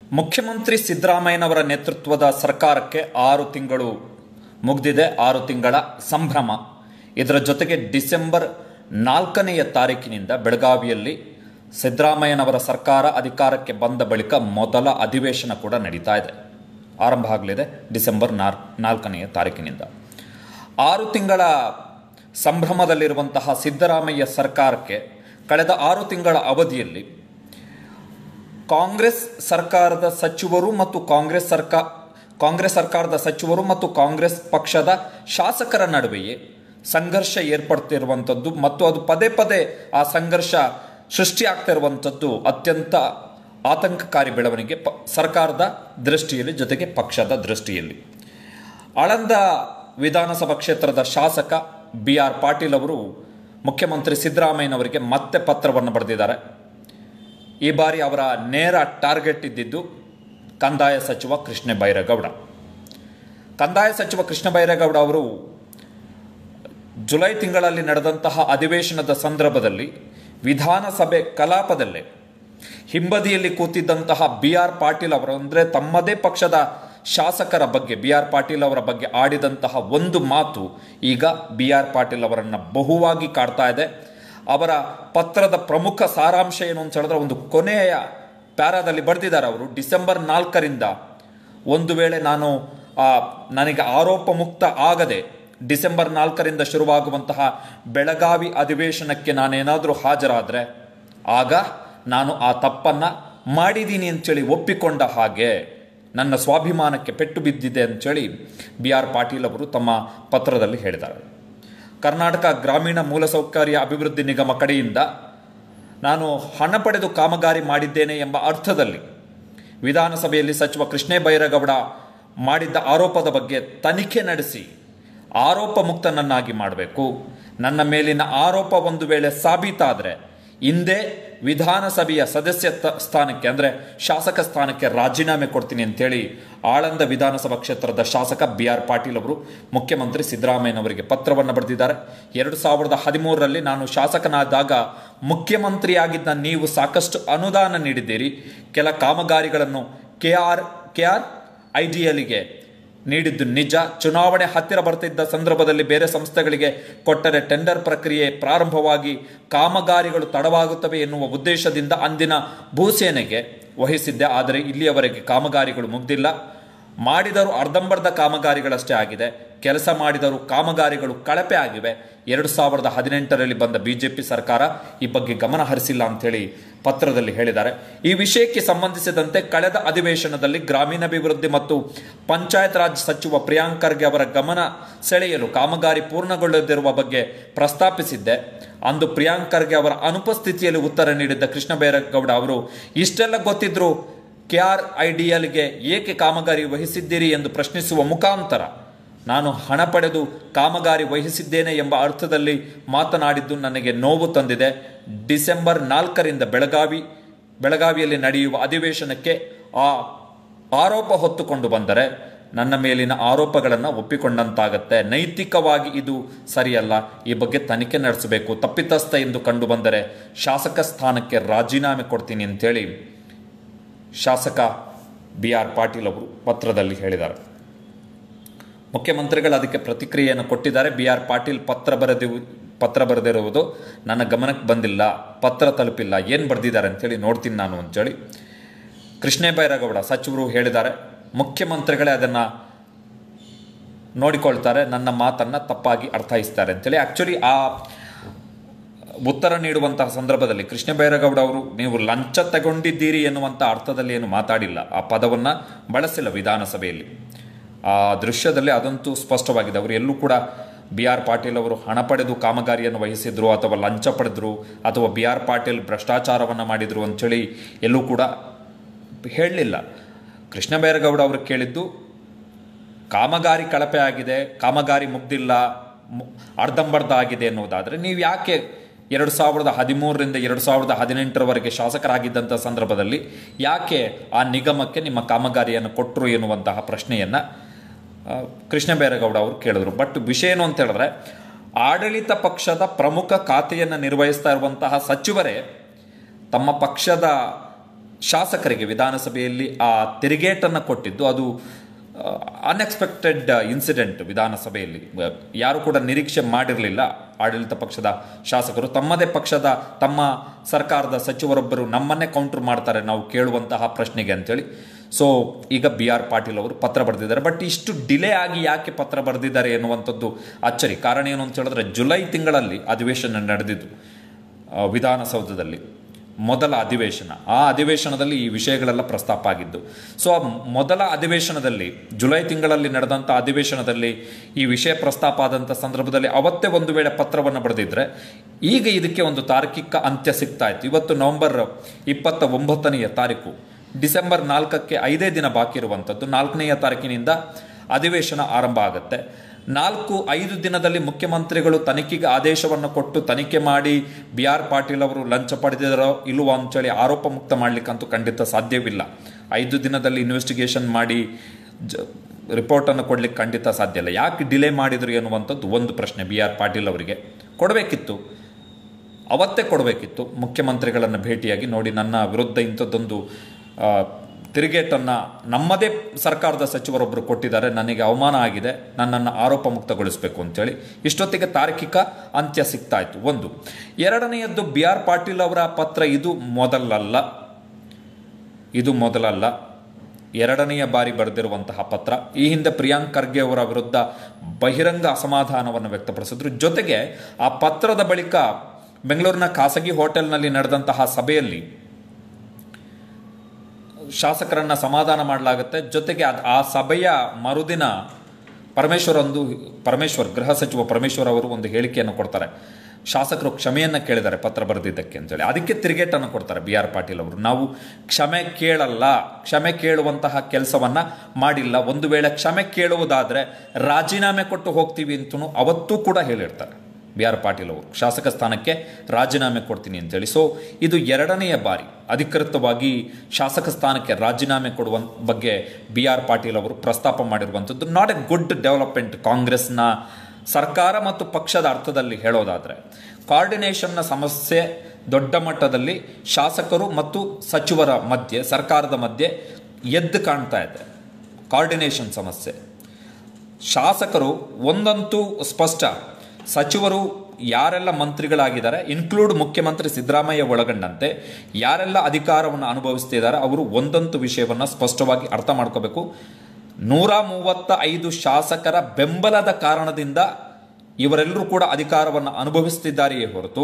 ಮುಖ್ಯಮಂತ್ರಿ ಸಿದ್ದರಾಮಯ್ಯನವರ ನೇತೃತ್ವದ ಸರ್ಕಾರಕ್ಕೆ ಆರು ತಿಂಗಳು ಮುಗಿದಿದೆ ಆರು ತಿಂಗಳ ಸಂಭ್ರಮ ಇದರ ಜೊತೆಗೆ ಡಿಸೆಂಬರ್ ನಾಲ್ಕನೆಯ ತಾರೀಕಿನಿಂದ ಬೆಳಗಾವಿಯಲ್ಲಿ ಸಿದ್ದರಾಮಯ್ಯನವರ ಸರ್ಕಾರ ಅಧಿಕಾರಕ್ಕೆ ಬಂದ ಬಳಿಕ ಮೊದಲ ಅಧಿವೇಶನ ಕೂಡ ನಡೀತಾ ಇದೆ ಆರಂಭ ಆಗಲಿದೆ ಡಿಸೆಂಬರ್ ನಾರ್ ನಾಲ್ಕನೆಯ ತಾರೀಕಿನಿಂದ ಆರು ತಿಂಗಳ ಸಂಭ್ರಮದಲ್ಲಿರುವಂತಹ ಸಿದ್ದರಾಮಯ್ಯ ಸರ್ಕಾರಕ್ಕೆ ಕಳೆದ ಆರು ತಿಂಗಳ ಅವಧಿಯಲ್ಲಿ ಕಾಂಗ್ರೆಸ್ ಸರ್ಕಾರದ ಸಚಿವರು ಮತ್ತು ಕಾಂಗ್ರೆಸ್ ಸರ್ಕಾರ ಕಾಂಗ್ರೆಸ್ ಸರ್ಕಾರದ ಸಚಿವರು ಮತ್ತು ಕಾಂಗ್ರೆಸ್ ಪಕ್ಷದ ಶಾಸಕರ ನಡುವೆಯೇ ಸಂಘರ್ಷ ಏರ್ಪಡ್ತಿರುವಂಥದ್ದು ಮತ್ತು ಅದು ಪದೇ ಪದೇ ಆ ಸಂಘರ್ಷ ಸೃಷ್ಟಿಯಾಗ್ತಿರುವಂಥದ್ದು ಅತ್ಯಂತ ಆತಂಕಕಾರಿ ಬೆಳವಣಿಗೆ ಪ ಸರ್ಕಾರದ ದೃಷ್ಟಿಯಲ್ಲಿ ಜೊತೆಗೆ ಪಕ್ಷದ ದೃಷ್ಟಿಯಲ್ಲಿ ಆಳಂದ ವಿಧಾನಸಭಾ ಕ್ಷೇತ್ರದ ಶಾಸಕ ಬಿ ಆರ್ ಪಾಟೀಲ್ ಅವರು ಮುಖ್ಯಮಂತ್ರಿ ಸಿದ್ದರಾಮಯ್ಯನವರಿಗೆ ಮತ್ತೆ ಪತ್ರವನ್ನು ಬರೆದಿದ್ದಾರೆ ಈ ಬಾರಿ ಅವರ ನೇರ ಟಾರ್ಗೆಟ್ ಇದ್ದಿದ್ದು ಕಂದಾಯ ಸಚಿವ ಕೃಷ್ಣ ಬೈರೇಗೌಡ ಕಂದಾಯ ಸಚಿವ ಕೃಷ್ಣ ಬೈರೇಗೌಡ ಅವರು ಜುಲೈ ತಿಂಗಳಲ್ಲಿ ನಡೆದಂತಹ ಅಧಿವೇಶನದ ಸಂದರ್ಭದಲ್ಲಿ ವಿಧಾನಸಭೆ ಕಲಾಪದಲ್ಲೇ ಹಿಂಬದಿಯಲ್ಲಿ ಕೂತಿದ್ದಂತಹ ಬಿ ಆರ್ ಪಾಟೀಲ್ ಅವರು ಅಂದರೆ ತಮ್ಮದೇ ಪಕ್ಷದ ಶಾಸಕರ ಬಗ್ಗೆ ಬಿ ಆರ್ ಪಾಟೀಲ್ ಅವರ ಬಗ್ಗೆ ಆಡಿದಂತಹ ಒಂದು ಮಾತು ಈಗ ಬಿ ಆರ್ ಪಾಟೀಲ್ ಅವರನ್ನು ಬಹುವಾಗಿ ಕಾಡ್ತಾ ಇದೆ ಅವರ ಪತ್ರದ ಪ್ರಮುಖ ಸಾರಾಂಶ ಏನು ಅಂತ ಹೇಳಿದ್ರೆ ಒಂದು ಕೊನೆಯ ಪ್ಯಾರಾದಲ್ಲಿ ಬರೆದಿದ್ದಾರೆ ಅವರು ಡಿಸೆಂಬರ್ ನಾಲ್ಕರಿಂದ ಒಂದು ವೇಳೆ ನಾನು ಆ, ನನಗೆ ಆರೋಪ ಮುಕ್ತ ಆಗದೆ ಡಿಸೆಂಬರ್ ನಾಲ್ಕರಿಂದ ಶುರುವಾಗುವಂತಹ ಬೆಳಗಾವಿ ಅಧಿವೇಶನಕ್ಕೆ ನಾನೇನಾದರೂ ಹಾಜರಾದರೆ ಆಗ ನಾನು ಆ ತಪ್ಪನ್ನು ಮಾಡಿದ್ದೀನಿ ಅಂತೇಳಿ ಒಪ್ಪಿಕೊಂಡ ಹಾಗೆ ನನ್ನ ಸ್ವಾಭಿಮಾನಕ್ಕೆ ಪೆಟ್ಟು ಬಿದ್ದಿದೆ ಅಂತೇಳಿ ಬಿ ಆರ್ ಪಾಟೀಲ್ ಅವರು ತಮ್ಮ ಪತ್ರದಲ್ಲಿ ಹೇಳಿದ್ದಾರೆ ಕರ್ನಾಟಕ ಗ್ರಾಮೀಣ ಮೂಲಸೌಕರ್ಯ ಅಭಿವೃದ್ಧಿ ನಿಗಮ ಕಡೆಯಿಂದ ನಾನು ಹಣ ಪಡೆದು ಕಾಮಗಾರಿ ಮಾಡಿದ್ದೇನೆ ಎಂಬ ಅರ್ಥದಲ್ಲಿ ವಿಧಾನಸಭೆಯಲ್ಲಿ ಸಚಿವ ಕೃಷ್ಣೇ ಬೈರೇಗೌಡ ಮಾಡಿದ್ದ ಆರೋಪದ ಬಗ್ಗೆ ತನಿಖೆ ನಡೆಸಿ ಆರೋಪ ಮುಕ್ತನನ್ನಾಗಿ ಮಾಡಬೇಕು ನನ್ನ ಮೇಲಿನ ಆರೋಪ ಒಂದು ವೇಳೆ ಸಾಬೀತಾದರೆ ಹಿಂದೆ ವಿಧಾನಸಭೆಯ ಸದಸ್ಯ ತ- ಸ್ಥಾನಕ್ಕೆ ಅಂದರೆ ಶಾಸಕ ಸ್ಥಾನಕ್ಕೆ ರಾಜೀನಾಮೆ ಕೊಡ್ತೀನಿ ಅಂತೇಳಿ ಆಳಂದ ವಿಧಾನಸಭಾ ಕ್ಷೇತ್ರದ ಶಾಸಕ ಬಿ ಆರ್ ಪಾಟೀಲ್ ಅವರು ಮುಖ್ಯಮಂತ್ರಿ ಸಿದ್ದರಾಮಯ್ಯನವರಿಗೆ ಪತ್ರವನ್ನು ಬರೆದಿದ್ದಾರೆ ಎರಡು ಸಾವಿರದ ಹದಿಮೂರರಲ್ಲಿ ನಾನು ಶಾಸಕನಾದಾಗ ಮುಖ್ಯಮಂತ್ರಿಯಾಗಿದ್ದ ನೀವು ಸಾಕಷ್ಟು ಅನುದಾನ ನೀಡಿದ್ದೀರಿ ಕೆಲ ಕಾಮಗಾರಿಗಳನ್ನು K R K R I D ಎಲ್ಗೆ ನೀಡಿದ್ದು ನಿಜ ಚುನಾವಣೆ ಹತ್ತಿರ ಬರ್ತಿದ್ದ ಸಂದರ್ಭದಲ್ಲಿ ಬೇರೆ ಸಂಸ್ಥೆಗಳಿಗೆ ಕೊಟ್ಟರೆ ಟೆಂಡರ್ ಪ್ರಕ್ರಿಯೆ ಪ್ರಾರಂಭವಾಗಿ ಕಾಮಗಾರಿಗಳು ತಡವಾಗುತ್ತವೆ ಎನ್ನುವ ಉದ್ದೇಶದಿಂದ ಅಂದಿನ ಭೂಸೇನೆಗೆ ವಹಿಸಿದ್ದೆ ಆದರೆ ಇಲ್ಲಿಯವರೆಗೆ ಕಾಮಗಾರಿಗಳು ಮುಗ್ದಿಲ್ಲ ಮಾಡಿದರೂ ಅರ್ಧಂಬರ್ಧ ಕಾಮಗಾರಿಗಳಷ್ಟೇ ಆಗಿದೆ ಕೆಲಸ ಮಾಡಿದರೂ ಕಾಮಗಾರಿಗಳು ಕಳಪೆ ಆಗಿವೆ ಎರಡು ಸಾವಿರದ ಹದಿನೆಂಟರಲ್ಲಿ ಬಂದ ಬಿಜೆಪಿ ಸರ್ಕಾರ ಈ ಬಗ್ಗೆ ಗಮನ ಹರಿಸಿಲ್ಲ ಅಂತೇಳಿ ಪತ್ರದಲ್ಲಿ ಹೇಳಿದ್ದಾರೆ ಈ ವಿಷಯಕ್ಕೆ ಸಂಬಂಧಿಸಿದಂತೆ ಕಳೆದ ಅಧಿವೇಶನದಲ್ಲಿ ಗ್ರಾಮೀಣಾಭಿವೃದ್ಧಿ ಮತ್ತು ಪಂಚಾಯತ್ ರಾಜ್ ಸಚಿವ ಪ್ರಿಯಾಂಕ್ ಖರ್ಗೆ ಅವರ ಗಮನ ಸೆಳೆಯಲು ಕಾಮಗಾರಿ ಪೂರ್ಣಗೊಳ್ಳದಿರುವ ಬಗ್ಗೆ ಪ್ರಸ್ತಾಪಿಸಿದ್ದೆ ಅಂದು ಪ್ರಿಯಾಂಕ್ ಖರ್ಗೆ ಅವರ ಅನುಪಸ್ಥಿತಿಯಲ್ಲಿ ಉತ್ತರ ನೀಡಿದ್ದ ಕೃಷ್ಣ ಬೈರೇಗೌಡ ಅವರು ಇಷ್ಟೆಲ್ಲ ಗೊತ್ತಿದ್ರು ಕೆ ಆರ್ ಐ ಡಿ ಎಲ್ಗೆ ಏಕೆ ಕಾಮಗಾರಿ ವಹಿಸಿದ್ದೀರಿ ಎಂದು ಪ್ರಶ್ನಿಸುವ ಮುಖಾಂತರ ನಾನು ಹಣ ಪಡೆದು ಕಾಮಗಾರಿ ವಹಿಸಿದ್ದೇನೆ ಎಂಬ ಅರ್ಥದಲ್ಲಿ ಮಾತನಾಡಿದ್ದು ನನಗೆ ನೋವು ತಂದಿದೆ ಡಿಸೆಂಬರ್ ನಾಲ್ಕರಿಂದ ಬೆಳಗಾವಿ ಬೆಳಗಾವಿಯಲ್ಲಿ ನಡೆಯುವ ಅಧಿವೇಶನಕ್ಕೆ ಆ ಆರೋಪ ಹೊತ್ತುಕೊಂಡು ಬಂದರೆ ನನ್ನ ಮೇಲಿನ ಆರೋಪಗಳನ್ನು ಒಪ್ಪಿಕೊಂಡಂತಾಗತ್ತೆ ನೈತಿಕವಾಗಿ ಇದು ಸರಿಯಲ್ಲ ಈ ಬಗ್ಗೆ ತನಿಖೆ ನಡೆಸಬೇಕು ತಪ್ಪಿತಸ್ಥ ಎಂದು ಕಂಡು ಬಂದರೆ ಶಾಸಕ ಸ್ಥಾನಕ್ಕೆ ರಾಜೀನಾಮೆ ಕೊಡ್ತೀನಿ ಅಂತೇಳಿ ಶಾಸಕ ಬಿ ಆರ್ ಪಾಟೀಲ್ ಅವರು ಪತ್ರದಲ್ಲಿ ಹೇಳಿದ್ದಾರೆ ಮುಖ್ಯಮಂತ್ರಿಗಳು ಅದಕ್ಕೆ ಪ್ರತಿಕ್ರಿಯೆಯನ್ನು ಕೊಟ್ಟಿದ್ದಾರೆ ಬಿ ಆರ್ ಪಾಟೀಲ್ ಪತ್ರ ಬರೆದಿ ಪತ್ರ ಬರೆದಿರುವುದು ನನ್ನ ಗಮನಕ್ಕೆ ಬಂದಿಲ್ಲ ಪತ್ರ ತಲುಪಿಲ್ಲ ಏನು ಬರೆದಿದ್ದಾರೆ ಅಂತೇಳಿ ನೋಡ್ತೀನಿ ನಾನು ಅಂತೇಳಿ ಕೃಷ್ಣೇ ಬೈರೇಗೌಡ ಸಚಿವರು ಹೇಳಿದ್ದಾರೆ ಮುಖ್ಯಮಂತ್ರಿಗಳೇ ಅದನ್ನು ನೋಡಿಕೊಳ್ತಾರೆ ನನ್ನ ಮಾತನ್ನು ತಪ್ಪಾಗಿ ಅರ್ಥೈಸ್ತಾರೆ ಅಂತೇಳಿ ಆ್ಯಕ್ಚುಲಿ ಆ ಉತ್ತರ ನೀಡುವಂತಹ ಸಂದರ್ಭದಲ್ಲಿ ಕೃಷ್ಣ ಬೈರೇಗೌಡ ಅವರು ನೀವು ಲಂಚ ತಗೊಂಡಿದ್ದೀರಿ ಎನ್ನುವಂಥ ಅರ್ಥದಲ್ಲಿ ಏನು ಮಾತಾಡಿಲ್ಲ ಆ ಪದವನ್ನು ಬಳಸಿಲ್ಲ ವಿಧಾನಸಭೆಯಲ್ಲಿ ಆ ದೃಶ್ಯದಲ್ಲಿ ಅದಂತೂ ಸ್ಪಷ್ಟವಾಗಿದೆ ಅವರು ಎಲ್ಲೂ ಕೂಡ ಬಿ ಆರ್ ಪಾಟೀಲ್ ಅವರು ಹಣ ಪಡೆದು ಕಾಮಗಾರಿಯನ್ನು ವಹಿಸಿದ್ರು ಅಥವಾ ಲಂಚ ಪಡೆದ್ರು ಅಥವಾ ಬಿ ಆರ್ ಪಾಟೀಲ್ ಭ್ರಷ್ಟಾಚಾರವನ್ನು ಮಾಡಿದ್ರು ಅಂಥೇಳಿ ಎಲ್ಲೂ ಕೂಡ ಹೇಳಲಿಲ್ಲ ಕೃಷ್ಣ ಬೈರೇಗೌಡ ಅವರು ಕೇಳಿದ್ದು ಕಾಮಗಾರಿ ಕಳಪೆ ಆಗಿದೆ ಕಾಮಗಾರಿ ಮುಗ್ದಿಲ್ಲ ಮು- ಅರ್ಧಂಬರ್ಧ ಆಗಿದೆ ಎನ್ನುವುದಾದರೆ ನೀವು ಯಾಕೆ ಎರಡು ಸಾವಿರದ ಹದಿಮೂರರಿಂದ ಎರಡು ಸಾವಿರದ ಹದಿನೆಂಟರವರೆಗೆ ಶಾಸಕರಾಗಿದ್ದಂಥ ಸಂದರ್ಭದಲ್ಲಿ ಯಾಕೆ ಆ ನಿಗಮಕ್ಕೆ ನಿಮ್ಮ ಕಾಮಗಾರಿಯನ್ನು ಕೊಟ್ಟರು ಎನ್ನುವಂತಹ ಪ್ರಶ್ನೆಯನ್ನು ಆ, ಕೃಷ್ಣ ಬೈರೇಗೌಡ ಅವರು ಕೇಳಿದ್ರು ಬಟ್ ವಿಷಯ ಏನು ಅಂತ ಹೇಳಿದ್ರೆ ಆಡಳಿತ ಪಕ್ಷದ ಪ್ರಮುಖ ಖಾತೆಯನ್ನು ನಿರ್ವಹಿಸ್ತಾ ಇರುವಂತಹ ಸಚಿವರೇ ತಮ್ಮ ಪಕ್ಷದ ಶಾಸಕರಿಗೆ ವಿಧಾನಸಭೆಯಲ್ಲಿ ಆ ತಿರುಗೇಟನ್ನು ಕೊಟ್ಟಿದ್ದು ಅದು ಅನ್ಎಕ್ಸ್ಪೆಕ್ಟೆಡ್ ಇನ್ಸಿಡೆಂಟ್ ವಿಧಾನಸಭೆಯಲ್ಲಿ ಅಹ್, ಯಾರು ಕೂಡ ನಿರೀಕ್ಷೆ ಮಾಡಿರಲಿಲ್ಲ ಆಡಳಿತ ಪಕ್ಷದ ಶಾಸಕರು ತಮ್ಮದೇ ಪಕ್ಷದ ತಮ್ಮ ಸರ್ಕಾರದ ಸಚಿವರೊಬ್ಬರು ನಮ್ಮನ್ನೇ ಕೌಂಟರ್ ಮಾಡ್ತಾರೆ ನಾವು ಕೇಳುವಂತಹ ಪ್ರಶ್ನೆಗೆ ಅಂತೇಳಿ ಸೊ ಈಗ ಬಿ ಆರ್ ಪಾಟೀಲ್ ಅವರು ಪತ್ರ ಬರೆದಿದ್ದಾರೆ ಬಟ್ ಇಷ್ಟು ಡಿಲೇ ಆಗಿ ಯಾಕೆ ಪತ್ರ ಬರೆದಿದ್ದಾರೆ ಎನ್ನುವಂಥದ್ದು ಅಚ್ಚರಿ ಕಾರಣ ಏನು ಅಂತ ಹೇಳಿದ್ರೆ ಜುಲೈ ತಿಂಗಳಲ್ಲಿ ಅಧಿವೇಶನ ನಡೆದಿದ್ದು ಆ, ವಿಧಾನಸೌಧದಲ್ಲಿ ಮೊದಲ ಅಧಿವೇಶನ ಆ ಅಧಿವೇಶನದಲ್ಲಿ ಈ ವಿಷಯಗಳೆಲ್ಲ ಪ್ರಸ್ತಾಪ ಆಗಿದ್ದು ಸೊ ಆ ಮೊದಲ ಅಧಿವೇಶನದಲ್ಲಿ ಜುಲೈ ತಿಂಗಳಲ್ಲಿ ನಡೆದಂಥ ಅಧಿವೇಶನದಲ್ಲಿ ಈ ವಿಷಯ ಪ್ರಸ್ತಾಪ ಆದಂಥ ಸಂದರ್ಭದಲ್ಲಿ ಅವತ್ತೇ ಒಂದು ವೇಳೆ ಪತ್ರವನ್ನು ಬರೆದಿದ್ರೆ ಈಗ ಇದಕ್ಕೆ ಒಂದು ತಾರ್ಕಿಕ ಅಂತ್ಯ ಸಿಗ್ತಾ ಇತ್ತು ಇವತ್ತು ನವೆಂಬರ್ ಇಪ್ಪತ್ತ ಒಂಬತ್ತನೆಯ ತಾರೀಕು ಡಿಸೆಂಬರ್ ನಾಲ್ಕಕ್ಕೆ ಐದೇ ದಿನ ಬಾಕಿ ಇರುವಂಥದ್ದು ನಾಲ್ಕನೆಯ ತಾರೀಕಿನಿಂದ ಅಧಿವೇಶನ ಆರಂಭ ಆಗುತ್ತೆ ನಾಲ್ಕು ಐದು ದಿನದಲ್ಲಿ ಮುಖ್ಯಮಂತ್ರಿಗಳು ತನಿಖೆಗೆ ಆದೇಶವನ್ನು ಕೊಟ್ಟು ತನಿಖೆ ಮಾಡಿ ಬಿ ಆರ್ ಪಾಟೀಲ್ ಅವರು ಲಂಚ ಪಡೆದಿರೋ ಇಲ್ವೋ ಅಂತೇಳಿ ಆರೋಪ ಮುಕ್ತ ಮಾಡಲಿಕ್ಕಂತೂ ಖಂಡಿತ ಸಾಧ್ಯವಿಲ್ಲ ಐದು ದಿನದಲ್ಲಿ ಇನ್ವೆಸ್ಟಿಗೇಷನ್ ಮಾಡಿ ಜ ರಿಪೋರ್ಟನ್ನು ಕೊಡ್ಲಿಕ್ಕೆ ಖಂಡಿತ ಸಾಧ್ಯ ಇಲ್ಲ ಯಾಕೆ ಡಿಲೇ ಮಾಡಿದ್ರು ಎನ್ನುವಂಥದ್ದು ಒಂದು ಪ್ರಶ್ನೆ ಬಿ ಆರ್ ಪಾಟೀಲ್ ಅವರಿಗೆ ಕೊಡಬೇಕಿತ್ತು ಅವತ್ತೇ ಕೊಡಬೇಕಿತ್ತು ಮುಖ್ಯಮಂತ್ರಿಗಳನ್ನು ಭೇಟಿಯಾಗಿ ನೋಡಿ ನನ್ನ ವಿರುದ್ಧ ಇಂಥದ್ದೊಂದು ಆ, ತಿರುಗೇಟನ್ನು ನಮ್ಮದೇ ಸರ್ಕಾರದ ಸಚಿವರೊಬ್ಬರು ಕೊಟ್ಟಿದ್ದಾರೆ ನನಗೆ ಅವಮಾನ ಆಗಿದೆ ನನ್ನನ್ನು ಆರೋಪ ಮುಕ್ತಗೊಳಿಸಬೇಕು ಅಂತೇಳಿ ಇಷ್ಟೊತ್ತಿಗೆ ತಾರ್ಕಿಕ ಅಂತ್ಯ ಸಿಗ್ತಾ ಇತ್ತು ಒಂದು ಎರಡನೆಯದ್ದು ಬಿ ಆರ್ ಪಾಟೀಲ್ ಅವರ ಪತ್ರ ಇದು ಮೊದಲಲ್ಲ ಇದು ಮೊದಲಲ್ಲ ಎರಡನೆಯ ಬಾರಿ ಬರೆದಿರುವಂತಹ ಪತ್ರ ಈ ಹಿಂದೆ ಪ್ರಿಯಾಂಕ್ ಖರ್ಗೆ ಅವರ ವಿರುದ್ಧ ಬಹಿರಂಗ ಅಸಮಾಧಾನವನ್ನು ವ್ಯಕ್ತಪಡಿಸಿದ್ರು ಜೊತೆಗೆ ಆ ಪತ್ರದ ಬಳಿಕ ಬೆಂಗಳೂರಿನ ಖಾಸಗಿ ಹೋಟೆಲ್ನಲ್ಲಿ ನಡೆದಂತಹ ಸಭೆಯಲ್ಲಿ ಶಾಸಕರನ್ನ ಸಮಾಧಾನ ಮಾಡಲಾಗುತ್ತೆ ಜೊತೆಗೆ ಅದ್- ಆ ಸಭೆಯ ಮರುದಿನ ಪರಮೇಶ್ವರ್ ಒಂದು ಪರಮೇಶ್ವರ್ ಗೃಹ ಸಚಿವ ಪರಮೇಶ್ವರ್ ಅವರು ಒಂದು ಹೇಳಿಕೆಯನ್ನು ಕೊಡ್ತಾರೆ ಶಾಸಕರು ಕ್ಷಮೆಯನ್ನು ಕೇಳಿದ್ದಾರೆ ಪತ್ರ ಬರೆದಿದ್ದಕ್ಕೆ ಅಂತೇಳಿ ಅದಕ್ಕೆ ತಿರುಗೇಟನ್ನು ಕೊಡ್ತಾರೆ ಬಿ ಆರ್ ಪಾಟೀಲ್ ಅವರು ನಾವು ಕ್ಷಮೆ ಕೇಳಲ್ಲ ಕ್ಷಮೆ ಕೇಳುವಂತಹ ಕೆಲಸವನ್ನ ಮಾಡಿಲ್ಲ ಒಂದು ವೇಳೆ ಕ್ಷಮೆ ಕೇಳುವುದಾದ್ರೆ ರಾಜೀನಾಮೆ ಕೊಟ್ಟು ಹೋಗ್ತೀವಿ ಅಂತೂ ಅವತ್ತೂ ಕೂಡ ಹೇಳಿರ್ತಾರೆ ಬಿ ಆರ್ ಪಾಟೀಲ್ ಅವರು ಶಾಸಕ ಸ್ಥಾನಕ್ಕೆ ರಾಜೀನಾಮೆ ಕೊಡ್ತೀನಿ ಅಂತೇಳಿ ಸೊ ಇದು ಎರಡನೆಯ ಬಾರಿ ಅಧಿಕೃತವಾಗಿ ಶಾಸಕ ಸ್ಥಾನಕ್ಕೆ ರಾಜೀನಾಮೆ ಕೊಡುವ ಬಗ್ಗೆ ಬಿ ಆರ್ ಪಾಟೀಲ್ ಅವರು ಪ್ರಸ್ತಾಪ ಮಾಡಿರುವಂಥದ್ದು ನಾಟ್ ಎ ಗುಡ್ ಡೆವಲಪ್ಮೆಂಟ್ ಕಾಂಗ್ರೆಸ್ನ ಸರ್ಕಾರ ಮತ್ತು ಪಕ್ಷದ ಅರ್ಥದಲ್ಲಿ ಹೇಳೋದಾದರೆ ಕೋಆರ್ಡಿನೇಷನ್ನ ಸಮಸ್ಯೆ ದೊಡ್ಡ ಮಟ್ಟದಲ್ಲಿ ಶಾಸಕರು ಮತ್ತು ಸಚಿವರ ಮಧ್ಯೆ ಸರ್ಕಾರದ ಮಧ್ಯೆ ಎದ್ದು ಕಾಣ್ತಾ ಇದೆ ಕೋಆರ್ಡಿನೇಷನ್ ಸಮಸ್ಯೆ ಶಾಸಕರು ಒಂದಂತೂ ಸ್ಪಷ್ಟ ಸಚಿವರು ಯಾರೆಲ್ಲ ಮಂತ್ರಿಗಳಾಗಿದ್ದಾರೆ ಇನ್ಕ್ಲೂಡ್ ಮುಖ್ಯಮಂತ್ರಿ ಸಿದ್ದರಾಮಯ್ಯ ಒಳಗೊಂಡಂತೆ ಯಾರೆಲ್ಲ ಅಧಿಕಾರವನ್ನು ಅನುಭವಿಸ್ತಿದ್ದಾರೆ ಅವರು ಒಂದಂತೂ ವಿಷಯವನ್ನು ಸ್ಪಷ್ಟವಾಗಿ ಅರ್ಥ ಮಾಡ್ಕೋಬೇಕು ನೂರ ಮೂವತ್ತ ಐದು ಶಾಸಕರ ಬೆಂಬಲದ ಕಾರಣದಿಂದ ಇವರೆಲ್ಲರೂ ಕೂಡ ಅಧಿಕಾರವನ್ನು ಅನುಭವಿಸ್ತಿದ್ದಾರೆಯೇ ಹೊರತು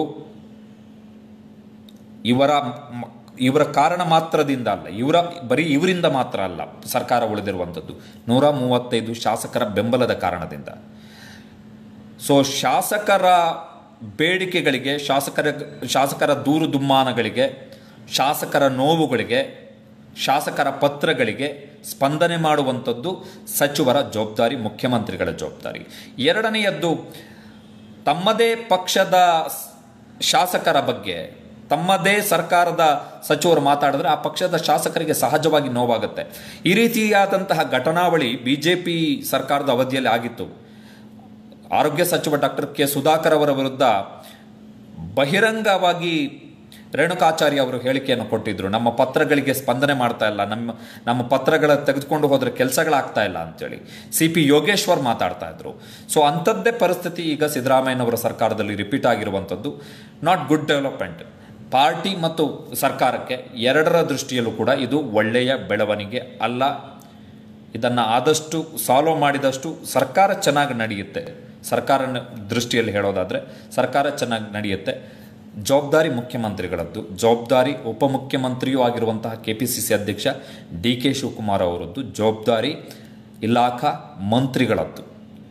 ಇವರ ಮ- ಇವರ ಕಾರಣ ಮಾತ್ರದಿಂದ ಅಲ್ಲ ಇವರ ಬರೀ ಇವರಿಂದ ಮಾತ್ರ ಅಲ್ಲ ಸರ್ಕಾರ ಉಳಿದಿರುವಂಥದ್ದು ನೂರ ಮೂವತ್ತೈದು ಶಾಸಕರ ಬೆಂಬಲದ ಕಾರಣದಿಂದ ಸೊ ಶಾಸಕರ ಬೇಡಿಕೆಗಳಿಗೆ ಶಾಸಕರ ಶಾಸಕರ ದೂರು ದುಮ್ಮಾನಗಳಿಗೆ ಶಾಸಕರ ನೋವುಗಳಿಗೆ ಶಾಸಕರ ಪತ್ರಗಳಿಗೆ ಸ್ಪಂದನೆ ಮಾಡುವಂಥದ್ದು ಸಚಿವರ ಜವಾಬ್ದಾರಿ ಮುಖ್ಯಮಂತ್ರಿಗಳ ಜವಾಬ್ದಾರಿ ಎರಡನೆಯದ್ದು ತಮ್ಮದೇ ಪಕ್ಷದ ಸ್- ಶಾಸಕರ ಬಗ್ಗೆ ತಮ್ಮದೇ ಸರ್ಕಾರದ ಸಚಿವರು ಮಾತಾಡಿದ್ರೆ ಆ ಪಕ್ಷದ ಶಾಸಕರಿಗೆ ಸಹಜವಾಗಿ ನೋವಾಗುತ್ತೆ ಈ ರೀತಿಯಾದಂತಹ ಘಟನಾವಳಿ ಬಿ ಜೆ ಪಿ ಸರ್ಕಾರದ ಅವಧಿಯಲ್ಲಿ ಆಗಿತ್ತು ಆರೋಗ್ಯ ಸಚಿವ ಡಾಕ್ಟರ್ ಕೆ ಸುಧಾಕರ್ ಅವರ ವಿರುದ್ಧ ಬಹಿರಂಗವಾಗಿ ರೇಣುಕಾಚಾರ್ಯ ಅವರು ಹೇಳಿಕೆಯನ್ನು ಕೊಟ್ಟಿದ್ರು ನಮ್ಮ ಪತ್ರಗಳಿಗೆ ಸ್ಪಂದನೆ ಮಾಡ್ತಾ ಇಲ್ಲ ನಮ್ಮ ನಮ್ಮ ಪತ್ರಗಳ ತೆಗೆದುಕೊಂಡು ಹೋದ್ರೆ ಕೆಲಸಗಳಾಗ್ತಾ ಇಲ್ಲ ಅಂತೇಳಿ ಸಿ ಪಿ ಯೋಗೇಶ್ವರ್ ಮಾತಾಡ್ತಾ ಇದ್ರು ಸೊ ಅಂಥದ್ದೇ ಪರಿಸ್ಥಿತಿ ಈಗ ಸಿದ್ದರಾಮಯ್ಯನವರ ಸರ್ಕಾರದಲ್ಲಿ ರಿಪೀಟ್ ಆಗಿರುವಂಥದ್ದು ನಾಟ್ ಗುಡ್ ಡೆವಲಪ್ಮೆಂಟ್ ಪಾರ್ಟಿ ಮತ್ತು ಸರ್ಕಾರಕ್ಕೆ ಎರಡರ ದೃಷ್ಟಿಯಲ್ಲೂ ಕೂಡ ಇದು ಒಳ್ಳೆಯ ಬೆಳವಣಿಗೆ ಅಲ್ಲ ಇದನ್ನು ಆದಷ್ಟು ಸಾಲ್ವ್ ಮಾಡಿದಷ್ಟು ಸರ್ಕಾರ ಚೆನ್ನಾಗಿ ನಡೆಯುತ್ತೆ ಸರ್ಕಾರ ದೃಷ್ಟಿಯಲ್ಲಿ ಹೇಳೋದಾದರೆ ಸರ್ಕಾರ ಚೆನ್ನಾಗಿ ನಡೆಯುತ್ತೆ ಜವಾಬ್ದಾರಿ ಮುಖ್ಯಮಂತ್ರಿಗಳದ್ದು ಜವಾಬ್ದಾರಿ ಉಪಮುಖ್ಯಮಂತ್ರಿಯೂ ಆಗಿರುವಂತಹ ಕೆ ಪಿ ಸಿ ಸಿ ಅಧ್ಯಕ್ಷ ಡಿ ಕೆ ಶಿವಕುಮಾರ್ ಅವರದ್ದು ಜವಾಬ್ದಾರಿ ಇಲಾಖಾ ಮಂತ್ರಿಗಳದ್ದು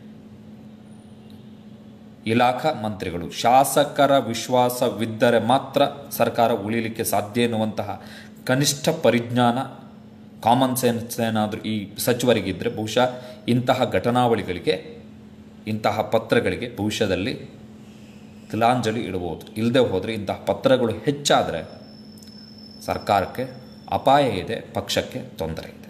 ಇಲಾಖಾ ಮಂತ್ರಿಗಳು ಶಾಸಕರ ವಿಶ್ವಾಸವಿದ್ದರೆ ಮಾತ್ರ ಸರ್ಕಾರ ಉಳಿಲಿಕ್ಕೆ ಸಾಧ್ಯ ಎನ್ನುವಂತಹ ಕನಿಷ್ಠ ಪರಿಜ್ಞಾನ ಕಾಮನ್ ಸೆನ್ಸ್ ಏನಾದರೂ ಈ ಸಚಿವರಿಗಿದ್ದರೆ ಬಹುಶಃ ಇಂತಹ ಘಟನಾವಳಿಗಳಿಗೆ ಇಂತಹ ಪತ್ರಗಳಿಗೆ ಭವಿಷ್ಯದಲ್ಲಿ ತಿಲಾಂಜಲಿ ಇಡಬಹುದು ಇಲ್ಲದೆ ಹೋದರೆ ಇಂತಹ ಪತ್ರಗಳು ಹೆಚ್ಚಾದರೆ ಸರ್ಕಾರಕ್ಕೆ ಅಪಾಯ ಇದೆ ಪಕ್ಷಕ್ಕೆ ತೊಂದರೆ